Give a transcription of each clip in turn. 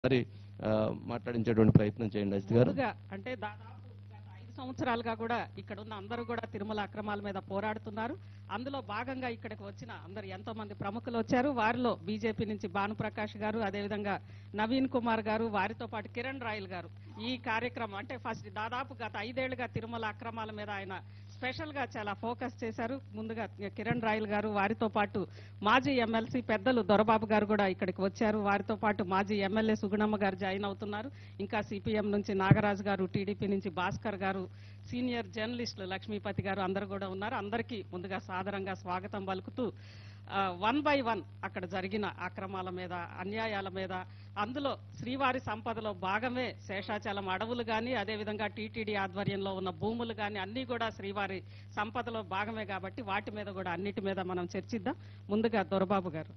మరి ఆ, మాట్లాడించేటువంటి ప్రయత్నం చేయండి అజిత్ గారు ముందుగా అంటే దాదాపు గత ఐదు సంవత్సరాలుగా కూడా ఇక్కడ ఉన్న అందరూ కూడా తిరుమల అక్రమాల మీద పోరాడుతున్నారు అందులో భాగంగా ఇక్కడికి వచ్చిన అందరు ఎంతో మంది ప్రముఖులు వచ్చారు వారిలో బీజేపీ నుంచి భానుప్రకాష్ గారు అదేవిధంగా నవీన్ కుమార్ గారు వారితో పాటు కిరణ్ రాయల్ గారు ఈ కార్యక్రమం అంటే ఫస్ట్ దాదాపు గత ఐదేళ్లుగా తిరుమల అక్రమాల మీద ఆయన స్పెషల్ గా చాలా ఫోకస్ చేశారు ముందుగా కిరణ్ రాయల్ గారు వారితో పాటు మాజీ ఎమ్మెల్సీ పెద్దలు దొరబాబు గారు కూడా ఇక్కడికి వచ్చారు వారితో పాటు మాజీ ఎమ్మెల్యే సుగుణమ్మ గారు జాయిన్ అవుతున్నారు ఇంకా సిపిఎం నుంచి నాగరాజు గారు టీడీపీ నుంచి భాస్కర్ గారు సీనియర్ జర్నలిస్టులు లక్ష్మీపతి గారు అందరు కూడా ఉన్నారు అందరికీ ముందుగా సాదరంగా స్వాగతం పలుకుతూ వన్ బై వన్ అక్కడ జరిగిన అక్రమాల మీద అన్యాయాల మీద అందులో శ్రీవారి సంపదలో భాగమే శేషాచలం అడవులు కానీ అదేవిధంగా టీటీడీ ఆధ్వర్యంలో ఉన్న భూములు కానీ అన్నీ కూడా శ్రీవారి సంపదలో భాగమే కాబట్టి వాటి మీద కూడా అన్నిటి మీద మనం చర్చిద్దాం ముందుగా దొరబాబు గారు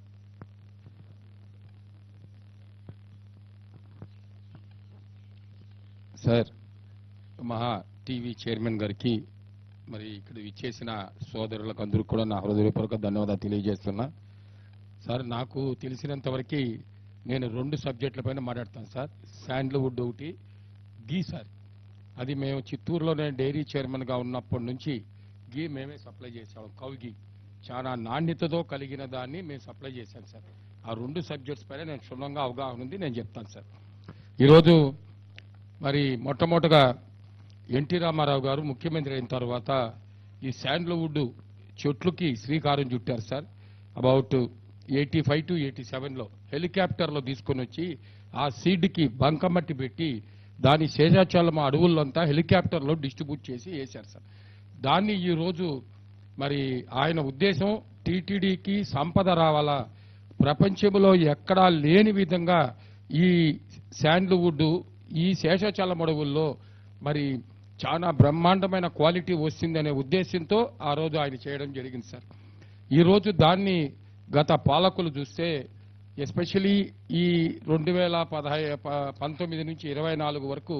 సార్ మహా టీవీ చైర్మన్ గారికి మరి ఇక్కడ ఇచ్చేసిన సోదరులకు అందరికీ కూడా నా హృదయపూర్వక ధన్యవాదాలు తెలియజేస్తున్నా సార్ నాకు తెలిసినంత వరకు నేను రెండు సబ్జెక్టుల పైన మాట్లాడతాను సార్ శాండ్ల్వుడ్ ఒకటి గీ సార్ అది మేము చిత్తూరులో నేను డైరీ చైర్మన్గా ఉన్నప్పటి నుంచి గీ మేమే సప్లై చేసాము కౌ గీ చాలా నాణ్యతతో కలిగిన దాన్ని మేము సప్లై చేశాం సార్ ఆ రెండు సబ్జెక్ట్స్ పైన నేను క్షుణ్ణంగా అవగాహన ఉంది నేను చెప్తాను సార్ ఈరోజు మరి మొట్టమొదటగా ఎన్టీ రామారావు గారు ముఖ్యమంత్రి అయిన తర్వాత ఈ శాండ్ల్వుడ్ చెట్లుకి శ్రీకారం చుట్టారు sir about eighty five to eighty సెవెన్లో హెలికాప్టర్లో తీసుకొని వచ్చి ఆ సీడ్కి బంకమట్టి పెట్టి దాని శేషాచలం అడవులంతా హెలికాప్టర్లో డిస్ట్రిబ్యూట్ చేసి వేశారు సార్ దాన్ని ఈ రోజు మరి ఆయన ఉద్దేశం టీటీడీకి సంపద రావాలా ప్రపంచంలో ఎక్కడా లేని విధంగా ఈ శాండ్ల్వుడ్ ఈ శేషాచలం అడవుల్లో మరి చాలా బ్రహ్మాండమైన క్వాలిటీ వస్తుందనే ఉద్దేశంతో ఆ రోజు ఆయన చేయడం జరిగింది సార్ ఈ రోజు దాన్ని గత పాలకులు చూస్తే ఎస్పెషలీ ఈ రెండు వేల పదహై ప- పంతొమ్మిది నుంచి ఇరవై నాలుగు వరకు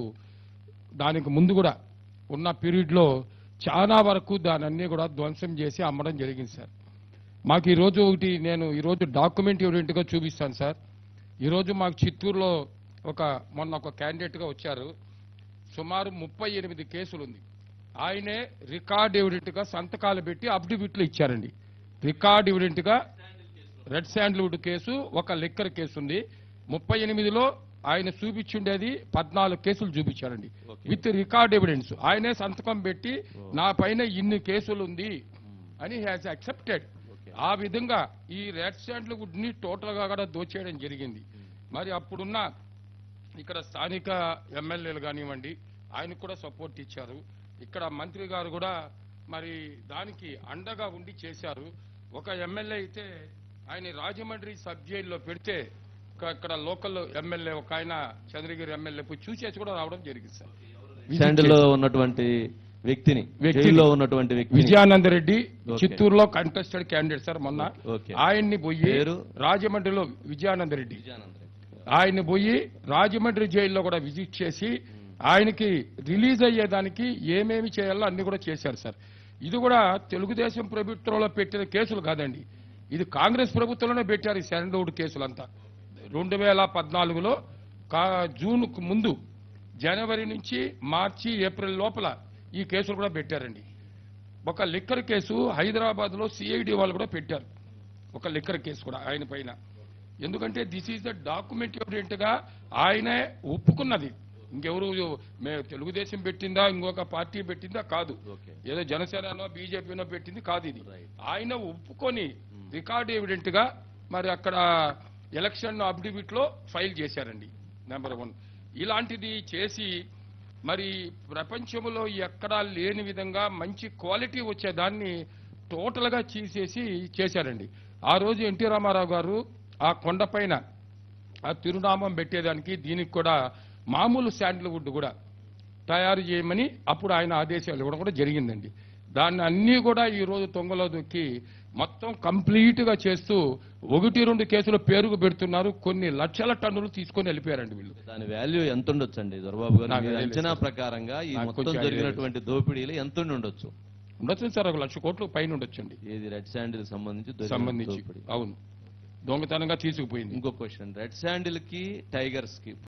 దానికి ముందు కూడా ఉన్న పీరియడ్లో చాలా వరకు దాని అన్ని కూడా ధ్వంసం చేసి అమ్మడం జరిగింది సార్ మాకు ఈరోజు ఒకటి నేను ఈరోజు డాక్యుమెంట్ ఎవిడెంట్గా చూపిస్తాను సార్ ఈరోజు మాకు చిత్తూరులో ఒక మొన్న ఒక క్యాండిడేట్గా వచ్చారు సుమారు ముప్పై ఎనిమిది కేసులు ఉంది ఆయనే రికార్డ్ ఎవిడెంట్గా సంతకాలు పెట్టి అఫిడవిట్లు ఇచ్చారండి రికార్డ్ ఎవిడెంట్గా రెడ్ శాండ్ల్వుడ్ కేసు ఒక లిక్కర్ కేసు ఉంది ముప్పై ఎనిమిదిలో ఆయన చూపించుండేది పద్నాలుగు కేసులు చూపించారండి Okay. విత్ రికార్డ్ ఎవిడెన్స్ ఆయనే సంతకం పెట్టి నా పైన ఇన్ని కేసులు ఉంది అని హ్యాస్ అక్సెప్టెడ్ Okay. ఆ విధంగా ఈ రెడ్ శాండ్ల్వుడ్ ని టోటల్ గా కూడా దోచేయడం జరిగింది మరి అప్పుడున్న ఇక్కడ స్థానిక ఎమ్మెల్యేలు కానివ్వండి ఆయనకు కూడా సపోర్ట్ ఇచ్చారు ఇక్కడ మంత్రి గారు కూడా మరి దానికి అండగా ఉండి చేశారు ఒక ఎమ్మెల్యే అయితే ఆయన రాజమండ్రి సబ్ జైల్లో పెడితే ఇక- ఇక్కడ లోకల్ ఎమ్మెల్యే ఒక ఆయన చంద్రగిరి ఎమ్మెల్యే పోయి చూసేసి కూడా రావడం జరిగింది సార్ శాండిల్లో ఉన్నటువంటి వ్యక్తిని వ్యక్తిని. జైల్లో ఉన్నటువంటి వ్యక్తిని విజయానంద రెడ్డి Okay. చిత్తూరులో కంటెస్టెడ్ క్యాండిడేట్ సార్ మొన్న Okay. ఆయన్ని పోయి పేరు? రాజమండ్రిలో విజయానంద రెడ్డి విజయానంద్ రెడ్డి. ఆయన్ని పోయి రాజమండ్రి జైల్లో కూడా విజిట్ చేసి ఆయనకి రిలీజ్ అయ్యేదానికి ఏమేమి చేయాలో అన్ని కూడా చేశారు సార్ ఇది కూడా తెలుగుదేశం ప్రభుత్వంలో పెట్టిన కేసులు కాదండి ఇది కాంగ్రెస్ ప్రభుత్వంలోనే పెట్టారు ఈ శాండల్వుడ్ కేసులంతా రెండు వేల పద్నాలుగులో కా- జూన్ కు ముందు జనవరి నుంచి మార్చి ఏప్రిల్ లోపల ఈ కేసులు కూడా పెట్టారండి ఒక లిక్కర్ కేసు హైదరాబాద్ లో సిఐడి వాళ్ళు కూడా పెట్టారు ఒక లిక్కర్ కేసు కూడా ఆయన పైన ఎందుకంటే this is the document evident గా ఆయనే ఒప్పుకున్నది ఇంకెవరు మే తెలుగుదేశం పెట్టిందా ఇంకొక పార్టీ పెట్టిందా కాదు ఓకే ఏదో జనసేననో బీజేపీనో పెట్టింది కాదు ఇది Right. ఆయన ఒప్పుకొని రికార్డ్ ఎవిడెంట్ గా మరి అక్కడ ఎలక్షన్ అఫిడవిట్ లో ఫైల్ చేశారండి నెంబర్ వన్ ఇలాంటిది చేసి మరి ప్రపంచంలో ఎక్కడా లేని విధంగా మంచి క్వాలిటీ వచ్చేదాన్ని టోటల్ గా తీసేసి చేశారండి ఆ రోజు ఎన్టీ రామారావు గారు ఆ కొండపైన ఆ తిరునామం పెట్టేదానికి దీనికి కూడా మామూలు శాండ్ల్వుడ్ కూడా తయారు చేయమని అప్పుడు ఆయన ఆదేశాలు ఇవ్వడం కూడా జరిగిందండి దాన్ని అన్నీ కూడా ఈ రోజు తొంగలో దొక్కి మొత్తం కంప్లీట్ గా చేస్తూ ఒకటి రెండు కేసులు పేరుకు పెడుతున్నారు కొన్ని లక్షల టన్నులు తీసుకొని వెళ్ళిపోయారండి వీళ్ళు దాని వాల్యూ ఎంత ఉండొచ్చు అండి దొరబాబు గారు నాకు మీ తెలియదు అంచనా సార్. ప్రకారంగా ఈ నాకు మొత్తం కొంచెం idea జరిగినటువంటి దోపిడీలు ఎంత ఉండి ఉండొచ్చు ఉండొచ్చు సార్ ఒక లక్ష కోట్లు పైన ఉండొచ్చండి ఏది రెడ్ శాండిల్ సంబంధించి దొరికిన సంబంధించి దోపిడీ అవును దొంగతనంగా తీసుకుపోయింది ఇంకో క్వశ్చన్ రెడ్ శాండిల్ కి టైగర్స్ కి